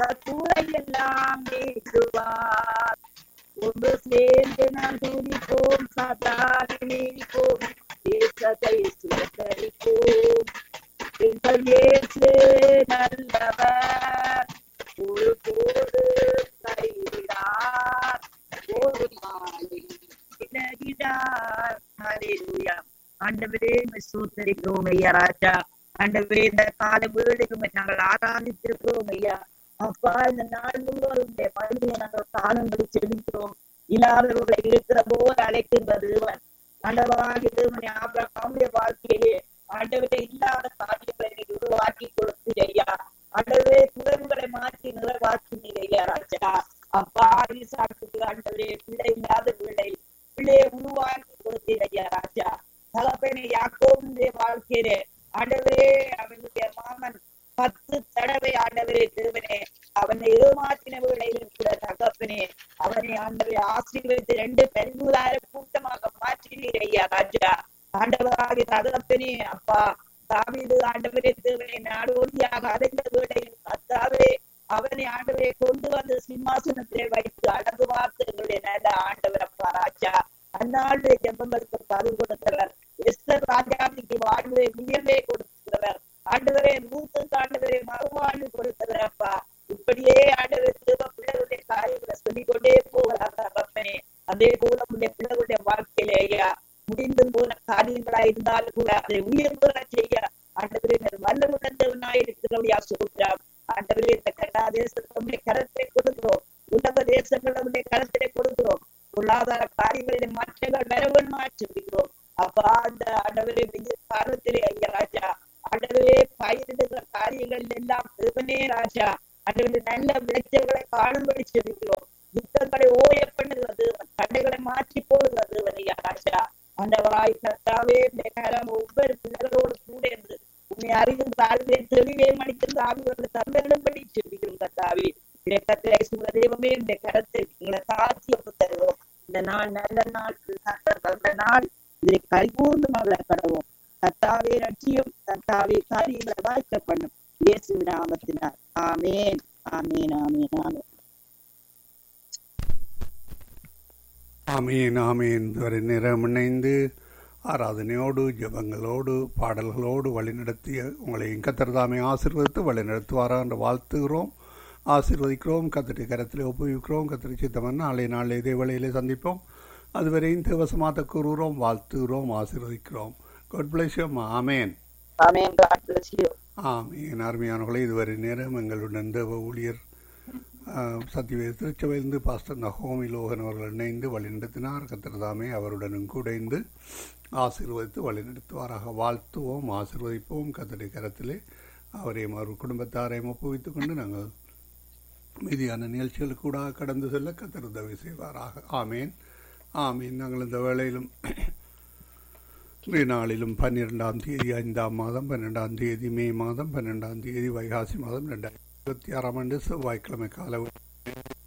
கத்தூரை எல்லாம் நீக்குவார் ஒன்று சேர்ந்து நாம் துதிப்போம் சாத்தானை நீடிப்போம் தேசத்தை சுதரிப்போம் எங்கள் இயேசு நல்லவர் ஒரு போது கைவிடார் ஒரு நாளில் விலகிடார் ஹalleluya ஆண்டவரே சூத்தரிக்கிறோம் ஐயா ராஜா ஆண்டவரே இந்த கால வீடுக்கும் நாங்கள் ஆராதித்திருக்கிறோம் ஐயா அப்பா இந்த நாள் முழுவதும் இந்த மனிதனை நாங்கள் காலங்களை செலுத்துகிறோம் இல்லாதவர்களை இருக்கிற போது அழைக்கின்ற தேவன் ஆண்டவராகி தேவனை ஆபிரகாமுடைய வாழ்க்கையிலே ஆண்டவரை இல்லாத காரியங்களை நீங்க உருவாக்கி கொடுத்து ஐயா ஆண்டவரே குறைவுகளை மாற்றி நிறைவாக்கினீர் ஐயா ராஜா அப்பா ஆரிசாக்கு ஆண்டவரே பிள்ளை இல்லாத பிள்ளை பிள்ளையை உருவாக்கி கொடுத்தீர் ஐயா ராஜா தகப்பனை யாக்கோவுடைய வாழ்க்கையிலே ஆண்டவரே அவனுடைய மாமன் பத்து தடவை ஆண்டவரே தேவனே அவனை ஏமாற்றின வேளையில் கூட தகப்பனே அவனை ஆண்டவரை ஆசீர்வதித்து ரெண்டு பெருங்குதார கூட்டமாக மாற்றினீர் ஐயா ராஜா ஆண்டவராக தகப்பனே அப்பா தாவீது ஆண்டவரே தேவனை நாடோடியாக அடைந்த வேளையில் கத்தாவே அவனை ஆண்டவரை கொண்டு வந்து சிம்மாசனத்திலே வைத்து அடங்கு பார்த்து எங்களுடைய நல்ல ஆண்டவர் அப்பா ராஜா அந்நாளுடைய ஜெபங்களுக்கு பதில் கொடுத்தவர் எஸ்தர் ராஜாவுக்கு வாழ்வை உயர்வே கொடுத்தவர் ஆண்டவரே நூத்துக்கு ஆண்டவரே மறுவாழ்வு கொடுத்தவர் அப்பா இப்படியே ஆண்டவர் திரும்ப பிள்ளைகளுடைய காரியங்களை சொல்லிக் கொண்டே போகிறார் தகப்பனே அதே போல உடைய பிள்ளைகளுடைய வாழ்க்கையிலே ஐயா முடிந்து போன காரியங்களா இருந்தாலும் கூட அதை உயர்வுற செய்ய ஆண்டவரே வல்லமுடந்தவனாய் இருக்கிறவயா சொல்கிறார் ஆண்டவரே இந்த கட்டா தேசத்தை கரத்தை கொடுக்கிறோம் உலக தேசங்களுடைய கரத்திலே கொடுக்கிறோம் பொருளாதார காரியங்களிலே மாற்றங்கள் வரவன் மாற்றிருக்கிறோம் அப்பா அந்த ஆண்டவரே காலத்திலே ஐயா ராஜா ஆண்டவரே பயிரிடுகிற காரியங்கள் எல்லாம் திருவனே ராஜா ஆண்டவரே நல்ல விளைச்சல்களை காணும்படி செவிக்கிறோம் யுத்தங்களை ஓய பண்ணுகிறது தடைகளை மாற்றி போடுகிறது ஐயா ராஜா ஆண்டவராய் கர்த்தாவே இந்த நேரம் ஒவ்வொரு பிள்ளைகளோடு கூட இருந்து உண்மை அறிவும் தாழ்வே தெளிவே மணிக்கின்ற ஆவியவர்கள் தந்திரும்படி செவிக்கிறோம் கர்த்தாவே இலக்கத்திலே சுக தெய்வமே இந்த கரத்தை எங்களை தாழ்த்தி தருவோம் இந்த நாள் நல்ல நாள் சட்டம் தந்த நாள் இதை கைகூர்ந்து மகளை கடவோம் கத்தாவே ரட்சியும் கத்தாவே காரியங்களை வாய்க்க பண்ணும் இயேசு நாமத்தினார் ஆமேன் ஆமேன் ஆமேன் ஆமேன் ஆமீன் ஆமீன் இதுவரை நேரம் இணைந்து ஆராதனையோடு ஜெபங்களோடு பாடல்களோடு வழிநடத்திய உங்களை கத்தர்தாமே ஆசீர்வதித்து வழிநடத்துவாரா என்று வாழ்த்துகிறோம் ஆசீர்வதிக்கிறோம் கத்திரி கரத்தில் ஒப்புவிக்கிறோம் கத்திரி சித்தமன் நாளை நாளை இதே வேளையிலே சந்திப்போம் அதுவரையும் தேவசமாத்த கூறுகிறோம் வாழ்த்துகிறோம் ஆசீர்வதிக்கிறோம் குட் பிளஸ் ஆமேன் ஆமேன் God bless you. ஆமீன் அருமையானவர்களே இதுவரை நேரம் எங்களுடன் தேவ ஊழியர் சத்தியவேத திருச்சபையிலிருந்து பாஸ்டர் நகோமி லோகன் அவர்கள் இணைந்து வழிநடத்தினார் கத்திரதாமே அவருடனும் கூட இருந்து ஆசீர்வதித்து வழிநடத்துவாராக வாழ்த்துவோம் ஆசீர்வதிப்போம் கத்தடி கரத்திலே அவரையும் அவர் குடும்பத்தாரையும் ஒப்புவித்துக் கொண்டு நாங்கள் மீதியான நிகழ்ச்சிகளுக்கு கூட கடந்து செல்ல கத்தர் உதவி செய்வாராக ஆமேன் ஆமீன் நாங்கள் இந்த வேளையிலும் இன்றைய நாளிலும் பன்னிரெண்டாம் தேதி ஐந்தாம் மாதம் பன்னெண்டாம் தேதி மே மாதம் பன்னெண்டாம் தேதி வைகாசி மாதம் ரெண்டாயிரத்தி இருபத்தி ஆறாம் ஆண்டு செவ்வாய்க்கிழமை கால